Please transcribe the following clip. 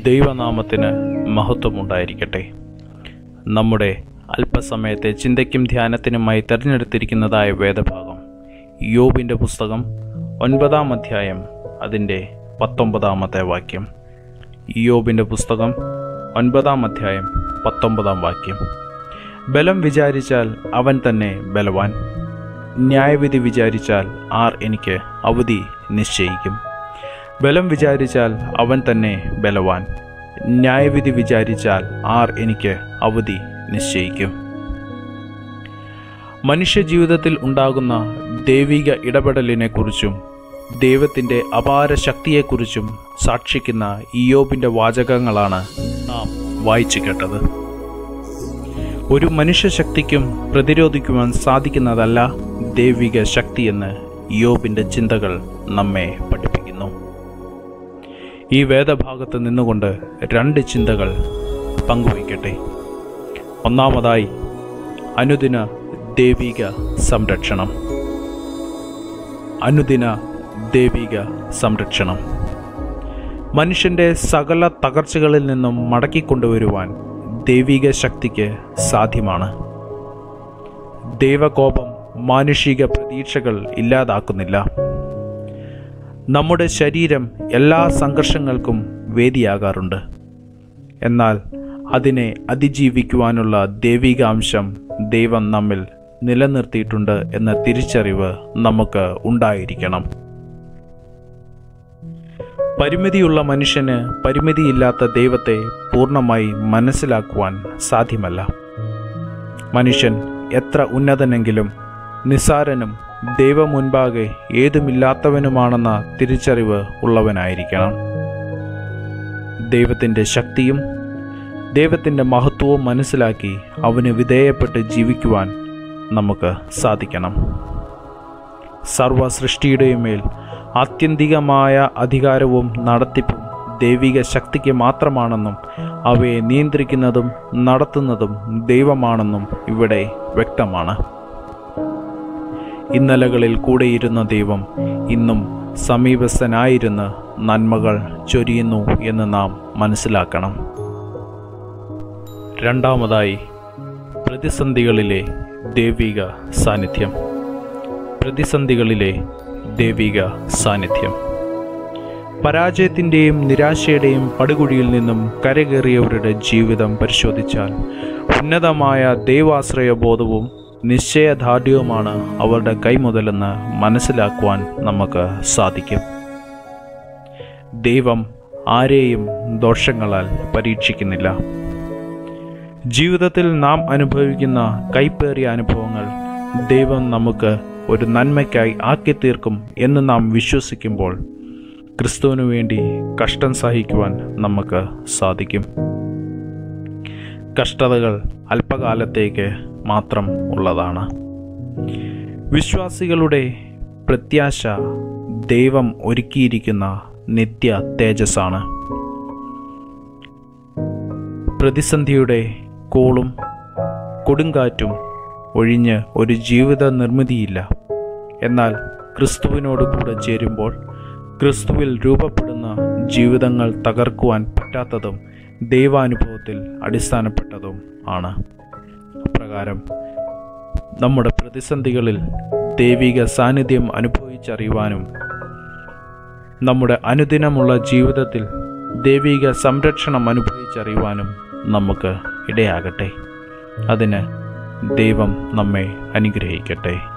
ദൈവനാമത്തിന് മഹത്വമുണ്ടായിരിക്കട്ടെ നമ്മുടെ അല്പസമയത്തെ ചിന്തയ്ക്കും ധ്യാനത്തിനുമായി തിരഞ്ഞെടുത്തിരിക്കുന്നതായ വേദഭാഗം യോബിൻ്റെ പുസ്തകം ഒൻപതാം അധ്യായം അതിൻ്റെ പത്തൊമ്പതാമത്തെ വാക്യം യോബിൻ്റെ പുസ്തകം ഒൻപതാം അധ്യായം പത്തൊമ്പതാം വാക്യം ബലം വിചാരിച്ചാൽ അവൻ തന്നെ ബലവാൻ ന്യായവിധി വിചാരിച്ചാൽ ആർ എനിക്ക് അവധി നിശ്ചയിക്കും ബലം വിചാരിച്ചാൽ അവൻ തന്നെ ബലവാൻ ന്യായവിധി വിചാരിച്ചാൽ ആർ എനിക്ക് അവധി നിശ്ചയിക്കും മനുഷ്യജീവിതത്തിൽ ഉണ്ടാകുന്ന ദൈവിക ഇടപെടലിനെക്കുറിച്ചും ദൈവത്തിൻ്റെ അപാര ശക്തിയെക്കുറിച്ചും സാക്ഷിക്കുന്ന ഇയോബിൻ്റെ വാചകങ്ങളാണ് നാം വായിച്ചു കേട്ടത് ഒരു മനുഷ്യശക്തിക്കും പ്രതിരോധിക്കുവാൻ സാധിക്കുന്നതല്ല ദൈവിക ശക്തിയെന്ന് യോബിൻ്റെ ചിന്തകൾ നമ്മെ പഠിപ്പിക്കുന്നു ഈ വേദഭാഗത്ത് നിന്നുകൊണ്ട് രണ്ട് ചിന്തകൾ പങ്കുവയ്ക്കട്ടെ ഒന്നാമതായി അനുദിന ദൈവിക സംരക്ഷണം അനുദിന ദൈവിക സംരക്ഷണം മനുഷ്യൻ്റെ സകല തകർച്ചകളിൽ നിന്നും മടക്കിക്കൊണ്ടുവരുവാൻ ദൈവിക ശക്തിക്ക് സാധ്യമാണ് ദൈവകോപം മാനുഷിക പ്രതീക്ഷകൾ ഇല്ലാതാക്കുന്നില്ല നമ്മുടെ ശരീരം എല്ലാ സംഘർഷങ്ങൾക്കും വേദിയാകാറുണ്ട് എന്നാൽ അതിനെ അതിജീവിക്കുവാനുള്ള ദൈവിക അംശം ദൈവം നമ്മിൽ നിലനിർത്തിയിട്ടുണ്ട് എന്ന തിരിച്ചറിവ് നമുക്ക് ഉണ്ടായിരിക്കണം പരിമിതിയുള്ള മനുഷ്യന് പരിമിതിയില്ലാത്ത ദൈവത്തെ പൂർണ്ണമായി മനസ്സിലാക്കുവാൻ സാധ്യമല്ല മനുഷ്യൻ എത്ര ഉന്നതനെങ്കിലും നിസാരനും ദൈവം മുൻപാകെ ഏതുമില്ലാത്തവനുമാണെന്ന തിരിച്ചറിവ് ഉള്ളവനായിരിക്കണം ദൈവത്തിൻ്റെ ശക്തിയും ദൈവത്തിൻ്റെ മഹത്വവും മനസ്സിലാക്കി അവന് വിധേയപ്പെട്ട് ജീവിക്കുവാൻ നമുക്ക് സാധിക്കണം സർവ സൃഷ്ടിയുടെയും മേൽ ആത്യന്തികമായ അധികാരവും നടത്തിപ്പും ദൈവിക ശക്തിക്ക് മാത്രമാണെന്നും അവയെ നിയന്ത്രിക്കുന്നതും നടത്തുന്നതും ദൈവമാണെന്നും ഇവിടെ വ്യക്തമാണ് ഇന്നലകളിൽ കൂടെയിരുന്ന ദൈവം ഇന്നും സമീപസ്ഥനായിരുന്ന് നന്മകൾ ചൊരിയുന്നു എന്ന് നാം മനസ്സിലാക്കണം രണ്ടാമതായി പ്രതിസന്ധികളിലെ ദൈവിക സാന്നിധ്യം പ്രതിസന്ധികളിലെ ദൈവിക സാന്നിധ്യം പരാജയത്തിൻ്റെയും നിരാശയുടെയും പടുകുഴിയിൽ നിന്നും കരകയറിയവരുടെ ജീവിതം പരിശോധിച്ചാൽ ഉന്നതമായ ദൈവാശ്രയ ബോധവും നിശ്ചയദാർഢ്യവുമാണ് അവരുടെ കൈമുതലെന്ന് മനസ്സിലാക്കുവാൻ നമുക്ക് സാധിക്കും ദൈവം ആരെയും ദോഷങ്ങളാൽ പരീക്ഷിക്കുന്നില്ല ജീവിതത്തിൽ നാം അനുഭവിക്കുന്ന കൈപ്പേറിയ അനുഭവങ്ങൾ ദൈവം നമുക്ക് ഒരു നന്മയ്ക്കായി ആക്കി തീർക്കും എന്ന് നാം വിശ്വസിക്കുമ്പോൾ ക്രിസ്തുവിനു വേണ്ടി കഷ്ടം സഹിക്കുവാൻ നമുക്ക് സാധിക്കും കഷ്ടതകൾ അല്പകാലത്തേക്ക് മാത്രം ഉള്ളതാണ് വിശ്വാസികളുടെ പ്രത്യാശ ദൈവം ഒരുക്കിയിരിക്കുന്ന നിത്യ തേജസ്സാണ് പ്രതിസന്ധിയുടെ കോളും കൊടുങ്കാറ്റും ഒഴിഞ്ഞ് ഒരു ജീവിത നിർമ്മിതിയില്ല എന്നാൽ ക്രിസ്തുവിനോട് കൂടെ ചേരുമ്പോൾ ക്രിസ്തുവിൽ രൂപപ്പെടുന്ന ജീവിതങ്ങൾ തകർക്കുവാൻ പറ്റാത്തതും ദൈവാനുഭവത്തിൽ അടിസ്ഥാനപ്പെട്ടതും ആണ് അപ്രകാരം നമ്മുടെ പ്രതിസന്ധികളിൽ ദൈവിക സാന്നിധ്യം അനുഭവിച്ചറിയുവാനും നമ്മുടെ അനുദിനമുള്ള ജീവിതത്തിൽ ദൈവിക സംരക്ഷണം അനുഭവിച്ചറിയുവാനും നമുക്ക് ഇടയാകട്ടെ അതിന് ദൈവം നമ്മെ അനുഗ്രഹിക്കട്ടെ